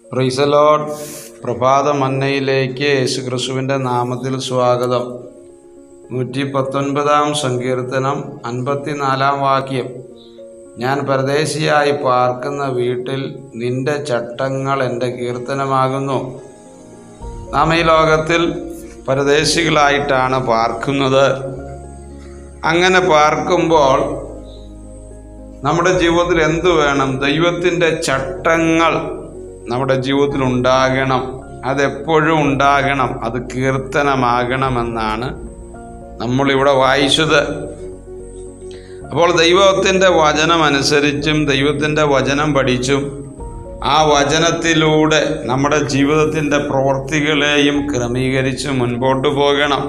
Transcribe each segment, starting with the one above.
പ്രീസലോഡ് പ്രഭാത മന്നയിലേക്ക് യേശുക്രിസ്തുവിൻ്റെ നാമത്തിൽ സ്വാഗതം നൂറ്റി പത്തൊൻപതാം സങ്കീർത്തനം അൻപത്തിനാലാം വാക്യം ഞാൻ പരദേശിയായി പാർക്കുന്ന വീട്ടിൽ നിന്റെ ചട്ടങ്ങൾ എൻ്റെ കീർത്തനമാകുന്നു നാം ഈ ലോകത്തിൽ പരദേശികളായിട്ടാണ് പാർക്കുന്നത് അങ്ങനെ പാർക്കുമ്പോൾ നമ്മുടെ ജീവിതത്തിൽ എന്ത് വേണം ദൈവത്തിൻ്റെ ചട്ടങ്ങൾ നമ്മുടെ ജീവിതത്തിൽ ഉണ്ടാകണം അതെപ്പോഴും ഉണ്ടാകണം അത് കീർത്തനമാകണമെന്നാണ് നമ്മളിവിടെ വായിച്ചത് അപ്പോൾ ദൈവത്തിൻ്റെ വചനം അനുസരിച്ചും ദൈവത്തിൻ്റെ വചനം പഠിച്ചും ആ വചനത്തിലൂടെ നമ്മുടെ ജീവിതത്തിൻ്റെ പ്രവർത്തികളെയും ക്രമീകരിച്ച് മുൻപോട്ട് പോകണം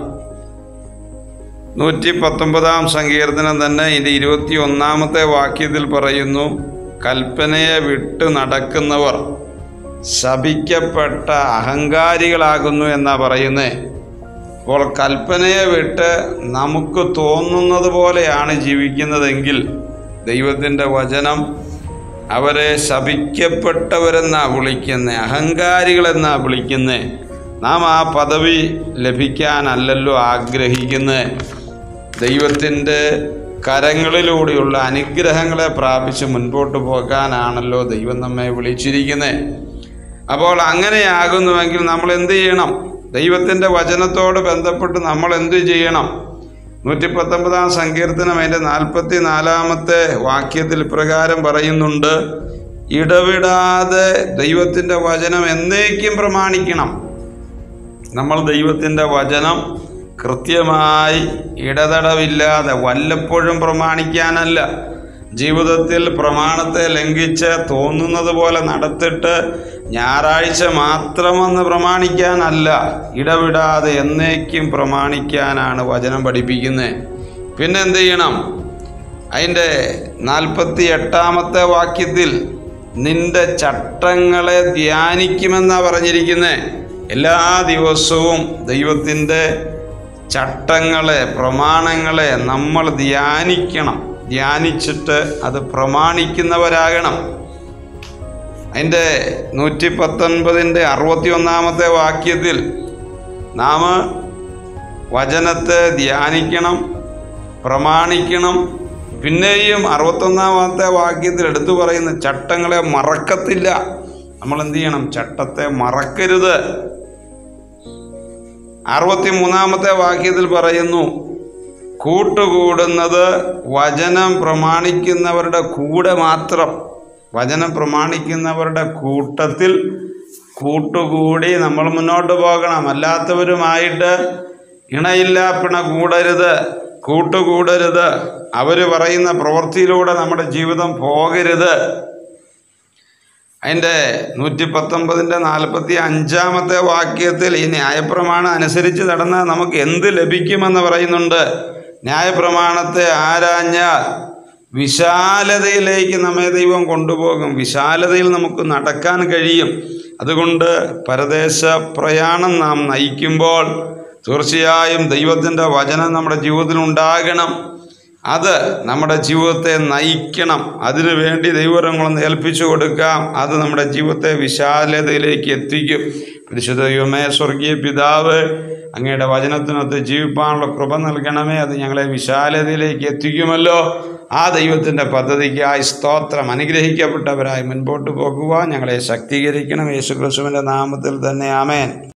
നൂറ്റി പത്തൊമ്പതാം സങ്കീർത്തനം തന്നെ ഇതിൻ്റെ ഇരുപത്തി ഒന്നാമത്തെ വാക്യത്തിൽ പറയുന്നു കൽപ്പനയെ വിട്ട് നടക്കുന്നവർ ശപിക്കപ്പെട്ട അഹങ്കാരികളാകുന്നു എന്നാ പറയുന്നത് അപ്പോൾ കൽപ്പനയെ വിട്ട് നമുക്ക് തോന്നുന്നത് പോലെയാണ് ജീവിക്കുന്നതെങ്കിൽ ദൈവത്തിൻ്റെ വചനം അവരെ ശപിക്കപ്പെട്ടവരെന്നാ വിളിക്കുന്നത് അഹങ്കാരികളെന്നാ വിളിക്കുന്നത് നാം ആ പദവി ലഭിക്കാനല്ലല്ലോ ആഗ്രഹിക്കുന്നത് ദൈവത്തിൻ്റെ കരങ്ങളിലൂടെയുള്ള അനുഗ്രഹങ്ങളെ പ്രാപിച്ച് മുൻപോട്ട് പോകാനാണല്ലോ ദൈവം നമ്മെ വിളിച്ചിരിക്കുന്നത് അപ്പോൾ അങ്ങനെയാകുന്നുവെങ്കിൽ നമ്മൾ എന്ത് ചെയ്യണം ദൈവത്തിൻ്റെ വചനത്തോട് ബന്ധപ്പെട്ട് നമ്മൾ എന്ത് ചെയ്യണം നൂറ്റി പത്തൊമ്പതാം സങ്കീർത്തനം അതിൻ്റെ നാൽപ്പത്തി നാലാമത്തെ വാക്യത്തിൽ ഇപ്രകാരം പറയുന്നുണ്ട് ഇടവിടാതെ ദൈവത്തിൻ്റെ വചനം എന്നേക്കും പ്രമാണിക്കണം നമ്മൾ ദൈവത്തിൻ്റെ വചനം കൃത്യമായി ഇടതടവില്ലാതെ വല്ലപ്പോഴും പ്രമാണിക്കാനല്ല ജീവിതത്തിൽ പ്രമാണത്തെ ലംഘിച്ച് തോന്നുന്നത് പോലെ നടത്തിട്ട് ഞായറാഴ്ച മാത്രമെന്ന് പ്രമാണിക്കാനല്ല ഇടവിടാതെ എന്നേക്കും പ്രമാണിക്കാനാണ് വചനം പഠിപ്പിക്കുന്നത് പിന്നെ എന്ത് ചെയ്യണം അതിൻ്റെ നാൽപ്പത്തി എട്ടാമത്തെ വാക്യത്തിൽ നിന്റെ ചട്ടങ്ങളെ ധ്യാനിക്കുമെന്നാണ് പറഞ്ഞിരിക്കുന്നത് എല്ലാ ദിവസവും ദൈവത്തിൻ്റെ ചട്ടങ്ങളെ പ്രമാണങ്ങളെ നമ്മൾ ധ്യാനിക്കണം ധ്യാനിച്ചിട്ട് അത് പ്രമാണിക്കുന്നവരാകണം അതിൻ്റെ നൂറ്റി പത്തൊൻപതിൻ്റെ അറുപത്തി ഒന്നാമത്തെ വാക്യത്തിൽ നാം വചനത്തെ ധ്യാനിക്കണം പ്രമാണിക്കണം പിന്നെയും അറുപത്തൊന്നാമത്തെ വാക്യത്തിൽ എടുത്തു പറയുന്ന ചട്ടങ്ങളെ മറക്കത്തില്ല നമ്മൾ എന്ത് ചെയ്യണം ചട്ടത്തെ മറക്കരുത് അറുപത്തി മൂന്നാമത്തെ വാക്യത്തിൽ പറയുന്നു കൂട്ടുകൂടുന്നത് വചനം പ്രമാണിക്കുന്നവരുടെ കൂടെ മാത്രം വചനം പ്രമാണിക്കുന്നവരുടെ കൂട്ടത്തിൽ കൂട്ടുകൂടി നമ്മൾ മുന്നോട്ട് പോകണം അല്ലാത്തവരുമായിട്ട് ഇണയില്ല പിണ കൂടരുത് കൂട്ടുകൂടരുത് അവർ പറയുന്ന പ്രവൃത്തിയിലൂടെ നമ്മുടെ ജീവിതം പോകരുത് അതിൻ്റെ നൂറ്റി പത്തൊമ്പതിൻ്റെ നാൽപ്പത്തി അഞ്ചാമത്തെ വാക്യത്തിൽ ഈ ന്യായപ്രമാണം അനുസരിച്ച് നടന്നാൽ നമുക്ക് എന്ത് ലഭിക്കുമെന്ന് പറയുന്നുണ്ട് ന്യായപ്രമാണത്തെ ആരാഞ്ഞാൽ വിശാലതയിലേക്ക് നമ്മെ ദൈവം കൊണ്ടുപോകും വിശാലതയിൽ നമുക്ക് നടക്കാൻ കഴിയും അതുകൊണ്ട് പരദേശ പ്രയാണം നാം നയിക്കുമ്പോൾ തീർച്ചയായും ദൈവത്തിൻ്റെ വചനം നമ്മുടെ ജീവിതത്തിൽ ഉണ്ടാകണം അത് നമ്മുടെ ജീവിതത്തെ നയിക്കണം അതിനു വേണ്ടി ദൈവങ്ങളൊന്ന് ഏൽപ്പിച്ചു കൊടുക്കാം അത് നമ്മുടെ ജീവിതത്തെ വിശാലതയിലേക്ക് എത്തിക്കും പരിശുദ്ധ ദൈവമേ സ്വർഗീയ പിതാവ് അങ്ങയുടെ വചനത്തിനൊത്ത് ജീവിപ്പാനുള്ള കൃപ നൽകണമേ അത് ഞങ്ങളെ വിശാലതയിലേക്ക് എത്തിക്കുമല്ലോ ആ ദൈവത്തിൻ്റെ പദ്ധതിക്കായി സ്തോത്രം അനുഗ്രഹിക്കപ്പെട്ടവരായി മുൻപോട്ട് പോകുവാൻ ഞങ്ങളെ ശക്തീകരിക്കണം യേശുക്രിസ്തുവിൻ്റെ നാമത്തിൽ തന്നെ ആമേൻ